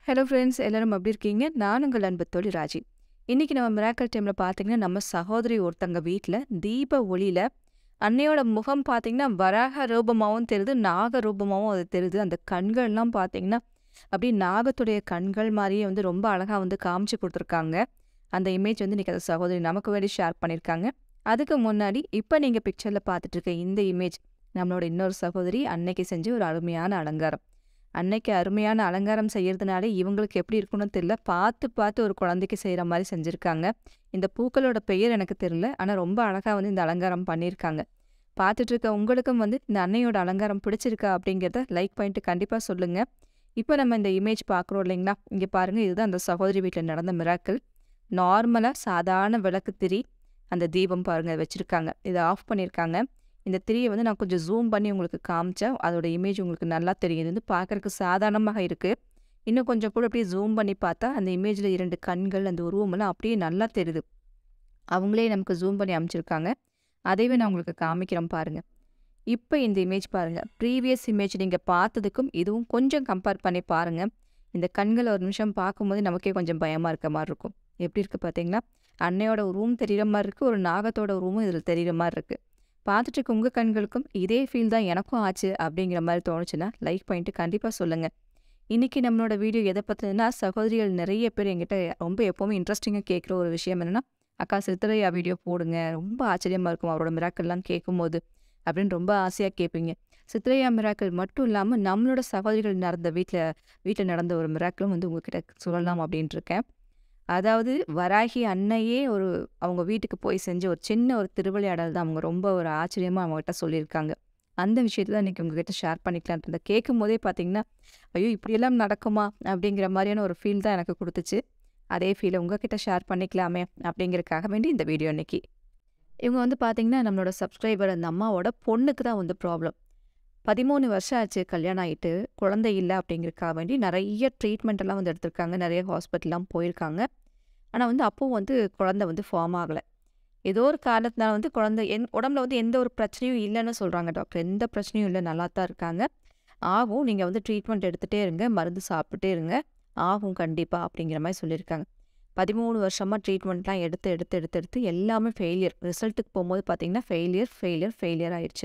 Hello friends எல்லாரும் எப்படி இருக்கீங்க நான் உங்கள் அன்பு தோழி ராஜி இன்னைக்கு நம்ம மிராக்கல் டைமில் பார்த்தீங்கன்னா நம்ம சகோதரி ஒருத்தங்க வீட்டில் தீப ஒளியில் அன்னையோட முகம் பார்த்தீங்கன்னா வராக ரூபமாகவும் தெரியுது நாக ரூபமாகவும் அது தெரியுது அந்த கண்கள்லாம் பார்த்தீங்கன்னா அப்படியே நாகத்துடைய கண்கள் மாதிரியே வந்து ரொம்ப அழகாக வந்து காமிச்சு கொடுத்துருக்காங்க அந்த இமேஜ் வந்து இன்னைக்கு அந்த சகோதரி நமக்கு வேண்டி ஷேர் பண்ணியிருக்காங்க அதுக்கு முன்னாடி இப்போ நீங்கள் பிக்சரில் பார்த்துட்டு இருக்க இந்த இமேஜ் நம்மளோட இன்னொரு சகோதரி அன்னைக்கு செஞ்ச ஒரு அருமையான அலங்காரம் அன்னைக்கு அருமையான அலங்காரம் செய்யறதுனால இவங்களுக்கு எப்படி இருக்குன்னு தெரியல பார்த்து பார்த்து ஒரு குழந்தைக்கு செய்கிற மாதிரி செஞ்சுருக்காங்க இந்த பூக்களோட பெயர் எனக்கு தெரியல ஆனால் ரொம்ப அழகாக வந்து இந்த அலங்காரம் பண்ணியிருக்காங்க பார்த்துட்டு இருக்க உங்களுக்கும் வந்து இந்த அன்னையோட அலங்காரம் பிடிச்சிருக்கா அப்படிங்கிறத லைக் பண்ணிட்டு கண்டிப்பாக சொல்லுங்கள் இப்போ நம்ம இந்த இமேஜ் பார்க்குறோம் இல்லைங்களா இங்கே பாருங்கள் இதுதான் அந்த சகோதரி வீட்டில் நடந்த மிராக்கள் நார்மலாக சாதாரண விளக்கு திரி அந்த தீபம் பாருங்கள் வச்சுருக்காங்க இதை ஆஃப் பண்ணியிருக்காங்க இந்த திரியை வந்து நான் கொஞ்சம் ஜூம் பண்ணி உங்களுக்கு காமிச்சேன் அதோட இமேஜ் உங்களுக்கு நல்லா தெரியும் இது வந்து பார்க்கறதுக்கு சாதாரணமாக இருக்குது இன்னும் கொஞ்சம் கூட அப்படியே ஜூம் பண்ணி பார்த்தா அந்த இமேஜில் இரண்டு கண்கள் அந்த உருவமெல்லாம் அப்படியே நல்லா தெரியுது அவங்களே நமக்கு ஜூம் பண்ணி அமைச்சிருக்காங்க அதைவே நான் உங்களுக்கு காமிக்கிறேன் பாருங்கள் இப்போ இந்த இமேஜ் பாருங்கள் ப்ரீவியஸ் இமேஜ் நீங்கள் பார்த்ததுக்கும் இதுவும் கொஞ்சம் கம்பேர் பண்ணி பாருங்கள் இந்த கண்களை ஒரு நிமிஷம் பார்க்கும்போது நமக்கே கொஞ்சம் பயமாக இருக்க மாதிரி இருக்கும் எப்படி இருக்குது பார்த்தீங்களா அன்னையோட உருவம் தெரிகிற மாதிரி இருக்குது ஒரு நாகத்தோட உருவம் இதில் தெரிகிற மாதிரி இருக்குது பார்த்துட்டு இருக்க உங்கள் கண்களுக்கும் இதே ஃபீல் தான் எனக்கும் ஆச்சு அப்படிங்கிற மாதிரி தோணுச்சுன்னா லைக் பண்ணிட்டு கண்டிப்பாக சொல்லுங்கள் இன்றைக்கி நம்மளோட வீடியோ எதை பற்றினா சகோதரிகள் நிறைய பேர் என்கிட்ட ரொம்ப எப்போவுமே இன்ட்ரெஸ்டிங்காக கேட்குற ஒரு விஷயம் என்னென்னா அக்கா சித்திரையா வீடியோ போடுங்க ரொம்ப ஆச்சரியமாக இருக்கும் அவரோட மிராக்கள்லாம் கேட்கும்போது அப்படின்னு ரொம்ப ஆசையாக கேட்பீங்க சித்திரையா மிராக்கள் மட்டும் இல்லாமல் நம்மளோட சகோதரிகள் நடந்த வீட்டில் வீட்டில் நடந்த ஒரு மிராக்களும் வந்து உங்ககிட்ட சொல்லலாம் அப்படின்ட்டு இருக்கேன் அதாவது வராகி அன்னையே ஒரு அவங்க வீட்டுக்கு போய் செஞ்ச ஒரு சின்ன ஒரு திருவிளையாடல் தான் அவங்க ரொம்ப ஒரு ஆச்சரியமாக அவங்ககிட்ட சொல்லியிருக்காங்க அந்த விஷயத்தை தான் இன்றைக்கி உங்ககிட்ட ஷேர் பண்ணிக்கலான் இருந்தேன் கேட்கும் போதே பார்த்தீங்கன்னா ஐயோ இப்படியெல்லாம் நடக்குமா அப்படிங்கிற மாதிரியான ஒரு ஃபீல் தான் எனக்கு கொடுத்துச்சு அதே ஃபீலை உங்ககிட்ட ஷேர் பண்ணிக்கலாமே அப்படிங்கிறதுக்காக வேண்டி இந்த வீடியோ இன்னைக்கு இவங்க வந்து பார்த்தீங்கன்னா நம்மளோட சப்ஸ்கிரைபர் அந்த அம்மாவோட பொண்ணுக்கு தான் வந்து ப்ராப்ளம் பதிமூணு வருஷம் ஆச்சு கல்யாணம் ஆகிட்டு குழந்தை இல்லை அப்படிங்கிறதுக்காக வேண்டி நிறைய ட்ரீட்மெண்ட் எல்லாம் வந்து எடுத்திருக்காங்க நிறைய ஹாஸ்பிட்டல்லாம் போயிருக்காங்க ஆனால் வந்து அப்போவும் வந்து குழந்தை வந்து ஃபார்ம் ஆகலை ஏதோ ஒரு காரணத்தினால வந்து குழந்தை என் உடம்புல வந்து எந்த ஒரு பிரச்சனையும் இல்லைன்னு சொல்கிறாங்க டாக்டர் எந்த பிரச்சனையும் இல்லை நல்லா தான் இருக்காங்க ஆகும் நீங்கள் வந்து ட்ரீட்மெண்ட் எடுத்துகிட்டே இருங்க மருந்து சாப்பிட்டுட்டே இருங்க ஆகும் கண்டிப்பாக அப்படிங்கிற மாதிரி சொல்லியிருக்காங்க பதிமூணு வருஷமாக ட்ரீட்மெண்ட்லாம் எடுத்து எடுத்து எடுத்து எடுத்து எல்லாமே ஃபெயிலியர் ரிசல்ட்டுக்கு போகும்போது பார்த்தீங்கன்னா ஃபெயிலியர் ஃபெயிலியர் ஃபெயிலியர் ஆயிடுச்சு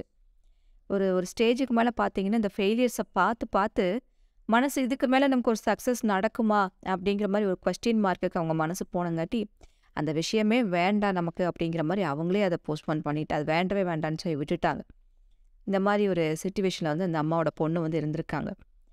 ஒரு ஒரு ஸ்டேஜுக்கு மேலே பார்த்தீங்கன்னா இந்த ஃபெயிலியர்ஸை பார்த்து பார்த்து மனசு இதுக்கு மேலே நமக்கு ஒரு சக்ஸஸ் நடக்குமா அப்படிங்கிற மாதிரி ஒரு கொஸ்டின் மார்க்குக்கு அவங்க மனசு போனங்காட்டி அந்த விஷயமே வேண்டாம் நமக்கு அப்படிங்கிற மாதிரி அவங்களே அதை போஸ்ட்போன் பண்ணிட்டு அது வேண்டவே வேண்டான்னு சொல்லி விட்டுட்டாங்க இந்த மாதிரி ஒரு சுச்சுவேஷனில் வந்து அந்த அம்மாவோட பொண்ணு வந்து இருந்திருக்காங்க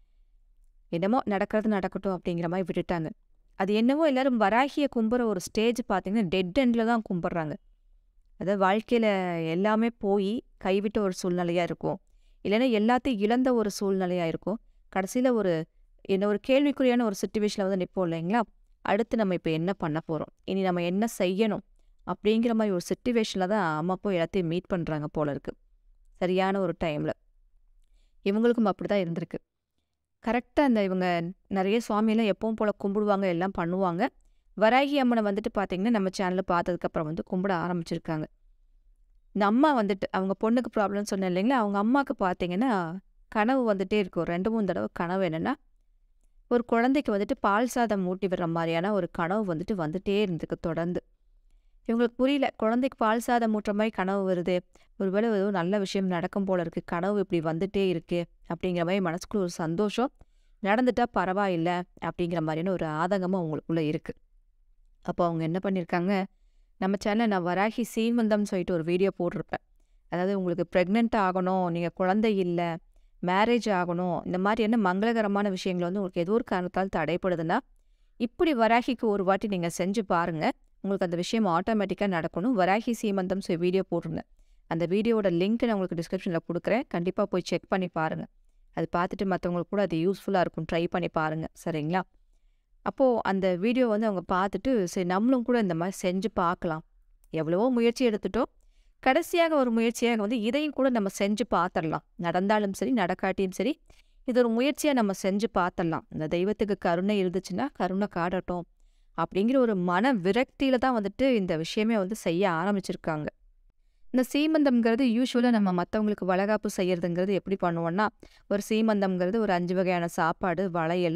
என்னமோ நடக்கிறது நடக்கட்டும் அப்படிங்கிற மாதிரி விட்டுட்டாங்க அது என்னவோ எல்லாரும் வராகிய கும்புற ஒரு ஸ்டேஜ் பார்த்தீங்கன்னா டெட் எண்டில் தான் கும்பிட்றாங்க அதாவது வாழ்க்கையில் எல்லாமே போய் கைவிட்ட ஒரு சூழ்நிலையாக இருக்கும் இல்லைன்னா எல்லாத்தையும் இழந்த ஒரு சூழ்நிலையாக இருக்கும் கடைசியில் ஒரு என்ன ஒரு கேள்விக்குறியான ஒரு சுச்சுவேஷனில் வந்து நிற்போம் இல்லைங்களா அடுத்து நம்ம இப்போ என்ன பண்ண போகிறோம் இனி நம்ம என்ன செய்யணும் அப்படிங்கிற மாதிரி ஒரு சுச்சுவேஷனில் தான் அம்மா அப்போ எல்லாத்தையும் மீட் பண்ணுறாங்க போல இருக்குது சரியான ஒரு டைமில் இவங்களுக்கும் அப்படி தான் இருந்திருக்கு கரெக்டாக அந்த இவங்க நிறைய சுவாமியெல்லாம் எப்பவும் போல் கும்பிடுவாங்க எல்லாம் பண்ணுவாங்க வராகி அம்மனை வந்துட்டு பார்த்தீங்கன்னா நம்ம சேனலில் பார்த்ததுக்கப்புறம் வந்து கும்பிட ஆரம்பிச்சிருக்காங்க இந்த அம்மா வந்துட்டு அவங்க பொண்ணுக்கு ப்ராப்ளம் சொன்னேன் இல்லைங்களா அவங்க அம்மாவுக்கு பார்த்தீங்கன்னா கனவு வந்துட்டே இருக்கும் ரெண்டு மூணு தடவை கனவு என்னென்னா ஒரு குழந்தைக்கு வந்துட்டு பால் சாதம் ஊட்டி விடுற மாதிரியான ஒரு கனவு வந்துட்டு வந்துட்டே இருந்துக்கு தொடர்ந்து இவங்களுக்கு புரியல குழந்தைக்கு பால் சாதம் ஊட்டுற மாதிரி கனவு வருது ஒருவேளை ஏதோ நல்ல விஷயம் நடக்கும் போல இருக்குது கனவு இப்படி வந்துட்டே இருக்கு அப்படிங்கிற மாதிரி மனசுக்குள்ள ஒரு சந்தோஷம் நடந்துட்டா பரவாயில்ல அப்படிங்கிற மாதிரியான ஒரு ஆதங்கமும் அவங்களுக்குள்ள இருக்குது அப்போ அவங்க என்ன பண்ணியிருக்காங்க நம்ம சேனலில் நான் வராகி சீமந்தம்னு சொல்லிட்டு ஒரு வீடியோ போட்டிருப்பேன் அதாவது உங்களுக்கு ப்ரெக்னென்ட் ஆகணும் நீங்கள் குழந்தை இல்லை மேரேஜ் ஆகணும் இந்த மாதிரி என்ன மங்களகரமான விஷயங்கள் வந்து உங்களுக்கு ஏதோ ஒரு காரணத்தால் தடைப்படுதுன்னா இப்படி வராகிக்கு ஒரு வாட்டி நீங்கள் செஞ்சு பாருங்கள் உங்களுக்கு அந்த விஷயம் ஆட்டோமேட்டிக்காக நடக்கணும் வராகி சீமந்தம் சொல்லி வீடியோ போட்டிருந்தேன் அந்த வீடியோவோட லிங்க் நான் உங்களுக்கு டிஸ்கிரிப்ஷனில் கொடுக்குறேன் கண்டிப்பாக போய் செக் பண்ணி பாருங்கள் அது பார்த்துட்டு மற்றவங்களுக்கு கூட அது யூஸ்ஃபுல்லாக இருக்கும் ட்ரை பண்ணி பாருங்கள் சரிங்களா அப்போது அந்த வீடியோ வந்து அவங்க பார்த்துட்டு சரி நம்மளும் கூட இந்த மாதிரி செஞ்சு பார்க்கலாம் எவ்வளவோ முயற்சி எடுத்துட்டோம் கடைசியாக ஒரு முயற்சியாக வந்து இதையும் கூட நம்ம செஞ்சு பார்த்துடலாம் நடந்தாலும் சரி நடக்காட்டியும் சரி இது ஒரு முயற்சியாக நம்ம செஞ்சு பார்த்துடலாம் இந்த தெய்வத்துக்கு கருணை இருந்துச்சுன்னா கருணை காடட்டும் அப்படிங்கிற ஒரு மன விரக்தியில் தான் வந்துட்டு இந்த விஷயமே வந்து செய்ய ஆரம்பிச்சிருக்காங்க இந்த சீமந்தம்ங்கிறது யூஸ்வலாக நம்ம மற்றவங்களுக்கு வளகாப்பு செய்யறதுங்கிறது எப்படி பண்ணுவோம்னா ஒரு சீமந்தம்ங்கிறது ஒரு அஞ்சு வகையான சாப்பாடு வளையல்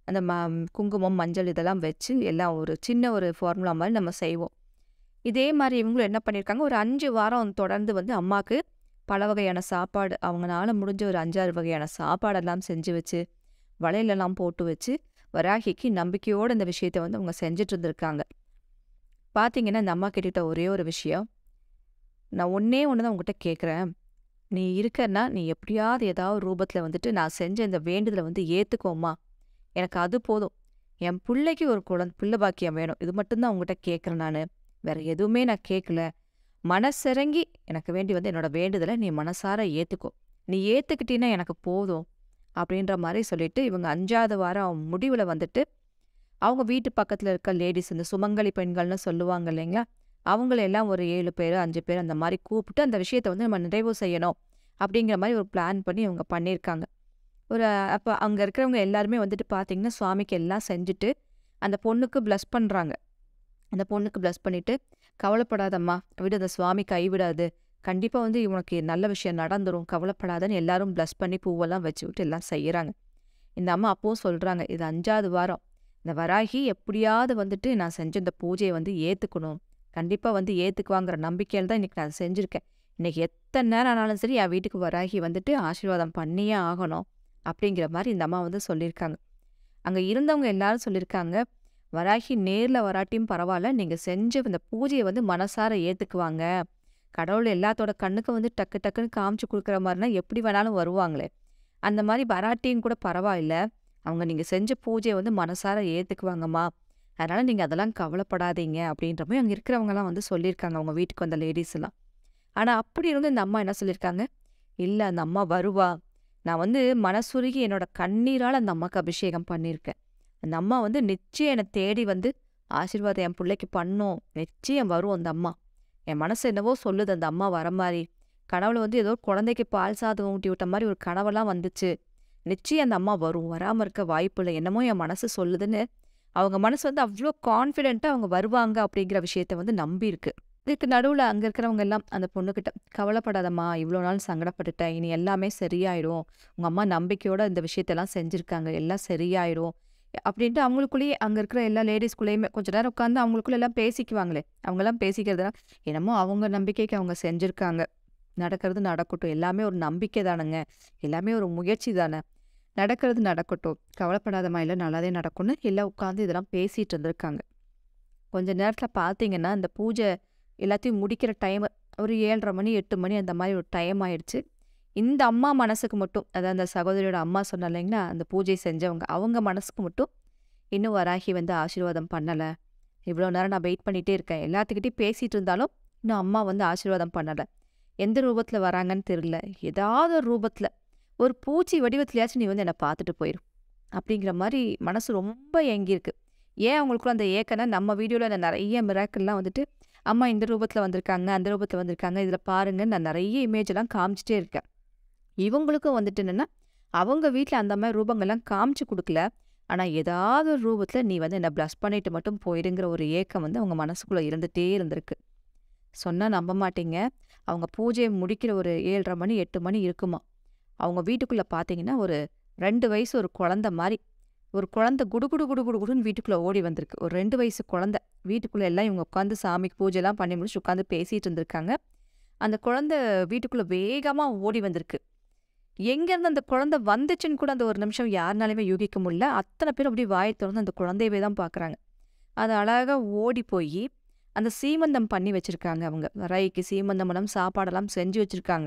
அந்த ம குங்குமம், மஞ்சள் இதெல்லாம் வச்சு எல்லாம் ஒரு சின்ன ஒரு ஃபார்முலா மாரி நம்ம செய்வோம். இதே மாரி இவங்களும் என்ன பண்ணியிருக்காங்க, ஒரு 5 வாரம் தொடர்ந்து வந்து அம்மாக்கு பல வகையான சாப்பாடு அவங்கனால முடிஞ்ச ஒரு 5, 6 வகையான சாப்பாடெல்லாம் செஞ்சு வச்சு, வளையலெல்லாம் போட்டு வச்சு, வராகிக்கு நம்பிக்கையோட இந்த விஷயத்த வந்து அவங்க செஞ்சுட்டு இருந்திருக்காங்க. பார்த்தீங்கன்னா, இந்த அம்மா கேட்டுக்கிட்ட ஒரே ஒரு விஷயம், "நான் ஒண்ணே ஒண்ணு தான் உன்கிட்ட கேட்குறேன். நீ இருக்கன்னா, நீ எப்படியாவது ஏதாவது ரூபத்துல வந்துட்டு நான் செஞ்ச இந்த வேண்டுதல வந்து ஏத்துக்கோம்மா. எனக்கு அது போதும். என் புள்ளைக்கு ஒரு குழந் பிள்ளை பாக்கியம் வேணும். இது மட்டும் தான் உன்கிட்ட கேட்குறேன் நானு. வேற எதுவுமே நான் கேட்கல. மனசிறங்கி எனக்கு வேண்டி வந்து என்னோட வேண்டுதல நீ மனசார ஏத்துக்கோ. நீ ஏத்துக்கிட்டீன்னா எனக்கு போதும்." அப்படின்ற மாரி சொல்லிட்டு, இவங்க 5வது வாரம் முடிவுல வந்துட்டு, அவங்க வீட்டு பக்கத்துல இருக்க லேடீஸ் இந்த சுமங்கலி பெண்கள்னு சொல்லுவாங்க இல்லைங்களா? அவங்கள எல்லாம் ஒரு 7 பேரு, 5 பேர் அந்த மாரி கூப்பிட்டு, அந்த விஷயத்த வந்து நம்ம நிறைவு செய்யணும். அப்படிங்கிற மாரி ஒரு பிளான் பண்ணி இவங்க பண்ணியிருக்காங்க. ஒரு அப்ப அங்க இருக்கிறவங்க எல்லாருமே வந்துட்டு பார்த்தீங்கன்னா, சுவாமிக்கு எல்லாம் செஞ்சுட்டு, அந்த பொண்ணுக்கு பிளஸ் பண்றாங்க. அந்த பொண்ணுக்கு பிளஸ் பண்ணிட்டு, "கவலைப்படாதம்மா, விடு அந்த சுவாமி கைவிடாது. கண்டிப்பா வந்து உனக்கு நல்ல விஷயம் நடந்துரும். கவலைப்படாதன்னு" எல்லாரும் பிளஸ் பண்ணி பூவெல்லாம் வச்சுவிட்டு எல்லாம் செய்யறாங்க. இந்த அம்மா அப்பவும் சொல்றாங்க, "இது 5வது வாரம். இந்த வராகி எப்படியாவது வந்துட்டு நான் செஞ்ச இந்த பூஜைய வந்து ஏத்துக்கணும். கண்டிப்பா வந்து ஏத்துக்குவாங்கிற நம்பிக்கையில தான் இன்னைக்கு நான் அத செஞ்சிருக்கேன். இன்னைக்கு எத்தன நேரம் ஆனாலும் சரி, என் வீட்டுக்கு வராகி வந்துட்டு ஆசீர்வாதம் பண்ணியே ஆகணும்." அப்படிங்கிற மாரி இந்த அம்மா வந்து சொல்லியிருக்காங்க. அங்க இருந்தவங்க எல்லாரும் சொல்லியிருக்காங்க, "வராகி நேர்ல வராட்டியும் பரவால்ல. நீங்க செஞ்ச இந்த பூஜைய வந்து மனசார ஏத்துக்குவாங்க. கடவுள் எல்லாத்தோட கண்ணுக்கும் வந்து டக்கு டக்குன்னு காமிச்சு குடுக்குற மாரினா எப்படி வேணாலும் வருவாங்களே. அந்த மாரி வராட்டியும் கூட பரவாயில்ல. அவங்க நீங்க செஞ்ச பூஜைய வந்து மனசார ஏத்துக்குவாங்கம்மா. அதனால நீங்க அதெல்லாம் கவலைப்படாதீங்க." அப்படின்ற மாரி அங்க இருக்கிறவங்கலாம் வந்து சொல்லியிருக்காங்க, அவங்க வீட்டுக்கு வந்த லேடீஸ் எல்லாம். ஆனா அப்படி இருந்தும் இந்த அம்மா என்ன சொல்லியிருக்காங்க, "இல்ல அந்த அம்மா வருவா. நான் வந்து மனசுருகி என்னோட கண்ணீரால அந்த அம்மாக்கு அபிஷேகம் பண்ணியிருக்கேன். அந்த அம்மா வந்து நிச்சயம் என்ன தேடி வந்து ஆசீர்வாதம் என் புள்ளைக்கு பண்ணும். நிச்சயம் வரும் அந்த அம்மா. என் மனசு என்னவோ சொல்லுது அந்த அம்மா வர மாரி. கனவுல வந்து ஏதோ குழந்தைக்கு பால் சாதம் ஊட்டி விட்ட மாரி ஒரு கனவெல்லாம் வந்துச்சு. நிச்சயம் அந்த அம்மா வரும். வராம இருக்க வாய்ப்பில்ல. என்னமோ என் மனசு சொல்லுதுன்னு" அவங்க மனசு வந்து அவ்ளோ கான்ஃபிடென்ட்டா அவங்க வருவாங்க அப்படிங்கிற விஷயத்த வந்து நம்பியிருக்கு. இதுக்கு நடுவுல அங்க இருக்கிறவங்க எல்லாம் அந்த பொண்ணுகிட்ட, "கவலைப்படாதம்மா. இவ்ளோ நாள் சங்கடப்பட்டுட்ட. இனி எல்லாமே சரியாயிடும். உங்க அம்மா நம்பிக்கையோட இந்த விஷயத்தெல்லாம் செஞ்சிருக்காங்க. எல்லாம் சரியாயிரும்." அப்படின்ட்டு அவங்களுக்குள்ளேயே அங்க இருக்கிற எல்லா லேடீஸ்குள்ளேயுமே கொஞ்ச நேரம் உட்காந்து அவங்களுக்குள்ள எல்லாம் பேசிக்குவாங்களே. அவங்கலாம் பேசிக்கிறதுனா, என்னமோ அவங்க நம்பிக்கைக்கு அவங்க செஞ்சிருக்காங்க. நடக்கிறது நடக்கட்டும். எல்லாமே ஒரு நம்பிக்கை தானங்க. எல்லாமே ஒரு முயற்சி தான. நடக்கிறது நடக்கட்டும். கவலைப்படாதம்மா. எல்லாம் நல்லாவே நடக்கும்னு எல்லாம் உட்காந்து இதெல்லாம் பேசிட்டு இருந்திருக்காங்க. கொஞ்ச நேரத்துல பார்த்தீங்கன்னா, இந்த பூஜை எல்லாத்தையும் முடிக்கிற டைமு ஒரு 7:30 மணி, 8 மணி அந்த மாரி ஒரு டைம் ஆயிடுச்சு. இந்த அம்மா மனசுக்கு மட்டும், அதாவது அந்த சகோதரியோட அம்மா சொன்னேன் இல்லைங்களா? அந்த பூஜை செஞ்சவங்க. அவங்க மனசுக்கு மட்டும், இன்னும் வராகி வந்து ஆசீர்வாதம் பண்ணல. இவ்ளோ நேரம் நான் வெயிட் பண்ணிட்டே இருக்கேன். எல்லாத்துக்கிட்டயும் பேசிட்டு இருந்தாலும், இன்னும் அம்மா வந்து ஆசீர்வாதம் பண்ணல. எந்த ரூபத்துல வராங்கன்னு தெரியல. ஏதாவது ஒரு ரூபத்துல, ஒரு பூச்சி வடிவத்திலயாச்சும் நீ வந்து என்ன பார்த்துட்டு போயிரு. அப்படிங்கிற மாரி மனசு ரொம்ப ஏங்கியிருக்கு. ஏன் அவங்களுக்குள்ள அந்த ஏக்கம்னா, நம்ம வீடியோல நான் நெறைய மிராக்கிள்லாம் வந்துட்டு, அம்மா இந்த ரூபத்துல வந்திருக்காங்க, அந்த ரூபத்துல வந்திருக்காங்க. இதுல பாருங்கன்னு நான் நெறைய இமேஜ் எல்லாம் காமிச்சுட்டே இருக்கேன். இவங்களுக்கும் வந்துட்டு என்னன்னா, அவங்க வீட்ல அந்த மாரி ரூபங்கள்லாம் காமிச்சு குடுக்கல. ஆனா ஏதாவது ஒரு ரூபத்துல நீ வந்து என்ன பிளஸ் பண்ணிட்டு மட்டும் போயிருங்கிற ஒரு ஏக்கம் வந்து அவங்க மனசுக்குள்ள இருந்துட்டே இருந்திருக்கு. சொன்னா நம்ப மாட்டீங்க. அவங்க பூஜைய முடிக்கிற ஒரு 7:30 மணி, 8 மணி இருக்குமா. அவங்க வீட்டுக்குள்ள பார்த்தீங்கன்னா, ஒரு 2 வயசு ஒரு குழந்தை மாரி, ஒரு குழந்தை குடு குடு குடு குடு குடுன்னு வீட்டுக்குள்ள ஓடி வந்திருக்கு. ஒரு 2 வயசு குழந்தை. வீட்டுக்குள்ள எல்லாம் இவங்க உட்காந்து சாமிக்கு பூஜைலாம் பண்ணி முடிச்சுட்டு உட்காந்து பேசிட்டு இருந்திருக்காங்க. அந்த குழந்தை வீட்டுக்குள்ள வேகமா ஓடி வந்திருக்கு. எங்கேருந்து அந்த குழந்தை வந்துச்சுன்னு கூட அந்த ஒரு நிமிஷம் யாருனாலயுமே யூகிக்க முடியல. அத்தன பேரும் அப்படியே வாய தொறந்து அந்த குழந்தையவே தான் பார்க்குறாங்க. அது அழகா ஓடி போயி, அந்த சீமந்தம் பண்ணி வச்சிருக்காங்க அவங்க. வராகிக்கு சீமந்தமெல்லாம் சாப்பாடெல்லாம் செஞ்சு வச்சிருக்காங்க.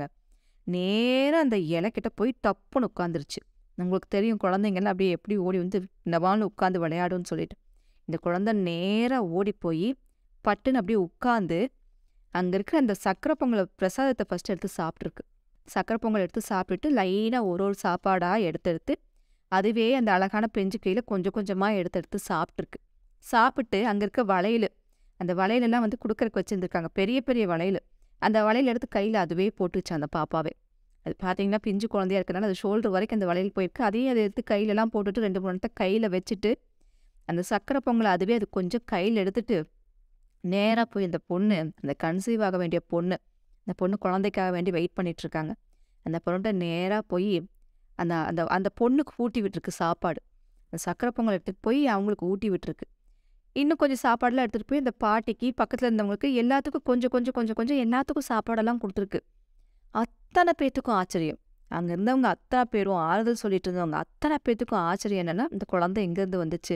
நேரா அந்த இலைக்கிட்ட போய் டப்புன்னு உட்காந்துருச்சு. உங்களுக்கு தெரியும் குழந்தைங்கலாம் அப்படியே எப்படி ஓடி வந்து டபால்னு உட்காந்து விளையாடும்னு சொல்லிட்டு. இந்த குழந்தை நேரா ஓடி போயி, பட்டுன்னு அப்படியே உட்காந்து, அங்க இருக்கிற அந்த சர்க்கரை பொங்கல் பிரசாதத்த ஃபர்ஸ்ட் எடுத்து சாப்பிட்டுருக்கு. சர்க்கரை பொங்கல் எடுத்து சாப்பிட்டுட்டு, லைனா ஒரு ஒரு சாப்பாடா எடுத்து எடுத்து, அதுவே அந்த அழகான பிஞ்சு கையில கொஞ்சம் கொஞ்சமா எடுத்து எடுத்து சாப்பிட்டுருக்கு. சாப்பிட்டு அங்க இருக்க வளையலு, அந்த வளையலெல்லாம் வந்து குடுக்கறக்கு வச்சிருந்திருக்காங்க. பெரிய பெரிய வளையலு. அந்த வளையல் எடுத்து கையில அதுவே போட்டுச்சு அந்த பாப்பாவே. அது பார்த்தீங்கன்னா, பிஞ்சு குழந்தையா இருக்கனால அது ஷோல்டர் வரைக்கும் அந்த வளையல் போயிருக்கு. அதையும் அத எடுத்து கையிலலாம் போட்டுட்டு 2, 3 இடத்த கையில வச்சுட்டு, அந்த சர்க்கரை பொங்கல அதுவே அது கொஞ்சம் கையில எடுத்துட்டு, நேரா போய் அந்த பொண்ணு, அந்த கன்சீவ் ஆக வேண்டிய பொண்ணு, அந்த பொண்ணு குழந்தைக்காக வேண்டி வெயிட் பண்ணிட்டுருக்காங்க. அந்த பொண்ணுட்ட நேரா போயி, அந்த அந்த அந்த பொண்ணுக்கு ஊட்டி விட்டுருக்கு சாப்பாடு. அந்த சக்கரை பொங்கல் எடுத்துகிட்டு போய் அவங்களுக்கு ஊட்டி விட்டுருக்கு இன்னும் கொஞ்சம் சாப்பாடெல்லாம் எடுத்துகிட்டு போய் இந்த பாட்டிக்கு பக்கத்தில் இருந்தவங்களுக்கு எல்லாத்துக்கும் கொஞ்சம் கொஞ்சம் கொஞ்சம் கொஞ்சம் எல்லாத்துக்கும் சாப்பாடெல்லாம் கொடுத்துருக்கு அத்தனை பேத்துக்கும் ஆச்சரியம் அங்கே இருந்தவங்க அத்தனை பேரும் ஆறுதல் சொல்லிட்டு இருந்தவங்க அத்தனை பேத்துக்கும் ஆச்சரியம் என்னன்னா இந்த குழந்தை எங்கேருந்து வந்துச்சு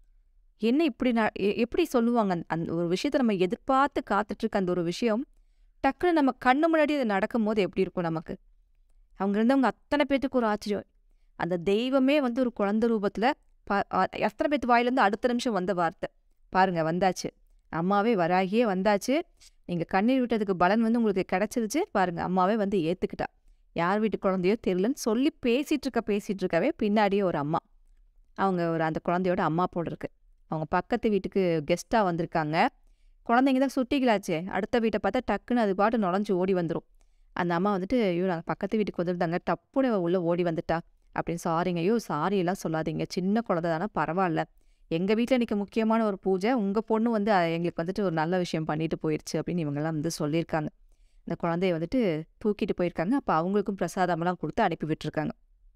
என்ன இப்படி ந எ- எப்படி சொல்லுவாங்க அந்த- அந்த ஒரு விஷயத்த நம்ம எதிர்பார்த்து காத்துட்டு இருக்க அந்த ஒரு விஷயம் டக்குன்னு நம்ம கண்ணு முன்னாடி அது நடக்கும்போது எப்படி இருக்கும் நமக்கு அவங்க இருந்தவங்க அத்தனை பேத்துக்கு ஒரு ஆச்சரியம் அந்த தெய்வமே வந்து ஒரு குழந்தை ரூபத்துல ப- அ- எத்தனை பேத்து வாயிலேருந்து அடுத்த நிமிஷம் வந்த வார்த்தை பாருங்க வந்தாச்சு அம்மாவே வராகியே வந்தாச்சு நீங்க கண்ணீர் விட்டதுக்கு பலன் வந்து உங்களுக்கு கிடைச்சிருச்சு பாருங்க அம்மாவே வந்து ஏத்துக்கிட்டா யார் வீட்டு குழந்தையோ தெரியலன்னு சொல்லி பேசிட்டு இருக்க பேசிட்டு இருக்கவே பின்னாடியே ஒரு அம்மா அவங்க ஒரு அந்த குழந்தையோட அம்மா போல இருக்கு அவங்க பக்கத்து வீட்டுக்கு கெஸ்டா வந்திருக்காங்க குழந்தைங்க தான் சுட்டிகளாச்சே அடுத்த வீட்டை பார்த்தா டக்குன்னு அது பாட்டு நுழைஞ்சு ஓடி வந்துடும் அந்த அம்மா வந்துட்டு ஐயோ நாங்கள் பக்கத்து வீட்டுக்கு வந்திருந்தாங்க டப்புன்னு இவ உள்ள ஓடி வந்துட்டா அப்படின்னு சாரிங்க ஐயோ சாரி எல்லாம் சொல்லாதீங்க சின்ன குழந்தை தானே பரவாயில்ல எங்கள் வீட்டில் இன்னைக்கு முக்கியமான ஒரு பூஜை உங்கள் பொண்ணு வந்து அஹ், எங்களுக்கு வந்துட்டு ஒரு நல்ல விஷயம் பண்ணிட்டு போயிடுச்சு அப்படின்னு இவங்கெல்லாம் வந்து சொல்லியிருக்காங்க இந்த குழந்தைய வந்துட்டு தூக்கிட்டு போயிருக்காங்க அப்போ அவங்களுக்கும் பிரசாதமெல்லாம் கொடுத்து அனுப்பி விட்டுருக்காங்க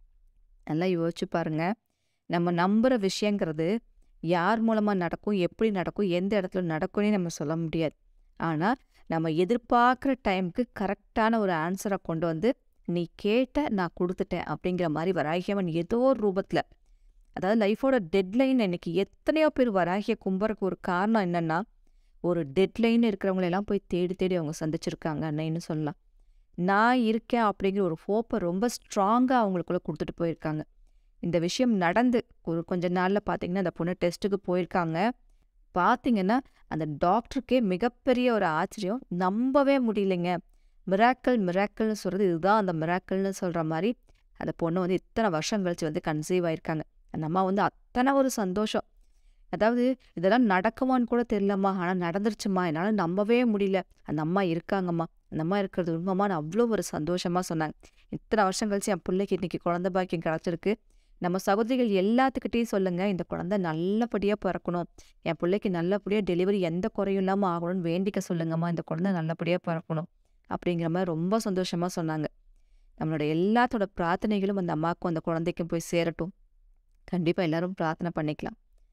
நல்லா யோசிச்சு பாருங்க நம்ம நம்புற விஷயங்கிறது யார் மூலமா நடக்கும் எப்படி நடக்கும் எந்த இடத்துல நடக்கும்னே நம்ம சொல்ல முடியாது ஆனா நம்ம எதிர்பார்க்குற டைம்க்கு கரெக்டான ஒரு ஆன்சரை கொண்டு வந்து நீ கேட்ட நான் கொடுத்துட்டேன் அப்படிங்கிற மாதிரி வராகியவன் ஏதோ ஒரு ரூபத்துல அதாவது லைஃபோட டெட்லைன் இன்னைக்கு எத்தனையோ பேர் வராகிய கும்பறக்கு ஒரு காரணம் என்னன்னா ஒரு டெட்லைன் இருக்கிறவங்களை எல்லாம் போய் தேடி தேடி அவங்க சந்திச்சிருக்காங்க அன்னைன்னு சொல்லலாம் நான் இருக்கேன் அப்படிங்கிற ஒரு ஹோப்பை ரொம்ப ஸ்ட்ராங்காக அவங்களுக்குள்ள கொடுத்துட்டு போயிருக்காங்க இந்த விஷயம் நடந்து ஒரு கொஞ்ச நாளில் பார்த்தீங்கன்னா அந்த பொண்ணு டெஸ்ட்டுக்கு போயிருக்காங்க பார்த்தீங்கன்னா அந்த டாக்டருக்கே மிகப்பெரிய ஒரு ஆச்சரியம் நம்பவே முடியலைங்க மிராக்கல் மிராக்கல்னு சொல்கிறது இதுதான் அந்த மிராக்கல்னு சொல்கிற மாதிரி அந்த பொண்ணு வந்து இத்தனை வருஷம் கழிச்சு வந்து கன்சீவ் ஆயிருக்காங்க அந்த அம்மா வந்து அத்தனை ஒரு சந்தோஷம் அதாவது இதெல்லாம் நடக்குமான்னு கூட தெரியலம்மா ஆனால் நடந்துருச்சுமா என்னால் நம்பவே முடியல அந்த அம்மா இருக்காங்கம்மா அந்த அம்மா இருக்கிறது உண்மைமான்னு அவ்வளோ ஒரு சந்தோஷமா சொன்னாங்க இத்தனை வருஷம் கழிச்சு என் பிள்ளைக்கு இன்னைக்கு குழந்தை பாக்கியம் கிடச்சிருக்கு நம்ம சகோதரிகள் எல்லாத்துக்கிட்டையும் சொல்லுங்க இந்த குழந்தை நல்லபடியாக பிறக்கணும் என் பிள்ளைக்கு நல்லபடியாக டெலிவரி எந்த குறையும் இல்லாமல் ஆகணும்னு வேண்டிக்க சொல்லுங்கம்மா இந்த குழந்தை நல்லபடியாக பிறக்கணும் அப்படிங்கிற மாதிரி ரொம்ப சந்தோஷமா சொன்னாங்க நம்மளோட எல்லாத்தோட பிரார்த்தனைகளும் அந்த அம்மாவுக்கும் அந்த குழந்தைக்கும் போய் சேரட்டும் கண்டிப்பாக எல்லாரும் பிரார்த்தனை பண்ணிக்கலாம்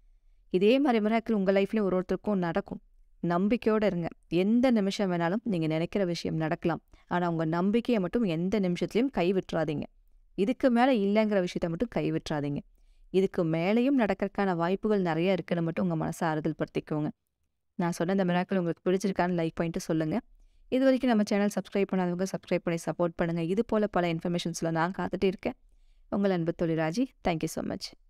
இதே மாதிரி மிராக்கள் உங்கள் லைஃப்லேயும் ஒரு ஒருத்தருக்கும் நடக்கும் நம்பிக்கையோடு இருங்க எந்த நிமிஷம் வேணாலும் நீங்கள் நினைக்கிற விஷயம் நடக்கலாம் ஆனால் உங்கள் நம்பிக்கையை மட்டும் எந்த நிமிஷத்துலையும் கை விட்டுறாதீங்க இதுக்கு மேலே இல்லைங்கிற விஷயத்த மட்டும் கை விட்டுறாதீங்க இதுக்கு மேலேயும் நடக்கறதுக்கான வாய்ப்புகள் நிறைய இருக்குன்னு மட்டும் உங்கள் மனசை ஆறுதல் படுத்திக்கோங்க நான் சொன்ன இந்த மிராக்கள் உங்களுக்கு பிடிச்சிருக்கான்னு லைக் பண்ணிட்டு சொல்லுங்கள் இது வரைக்கும் நம்ம சேனல் சப்ஸ்கிரைப் பண்ணாதவங்க சப்ஸ்கிரைப் பண்ணி சப்போர்ட் பண்ணுங்கள் இது போல் பல இன்ஃபர்மேஷன்ஸில் நான் காத்துட்டு இருக்கேன் உங்கள் அன்பு தொழிராஜி தேங்க்யூ ஸோ மச்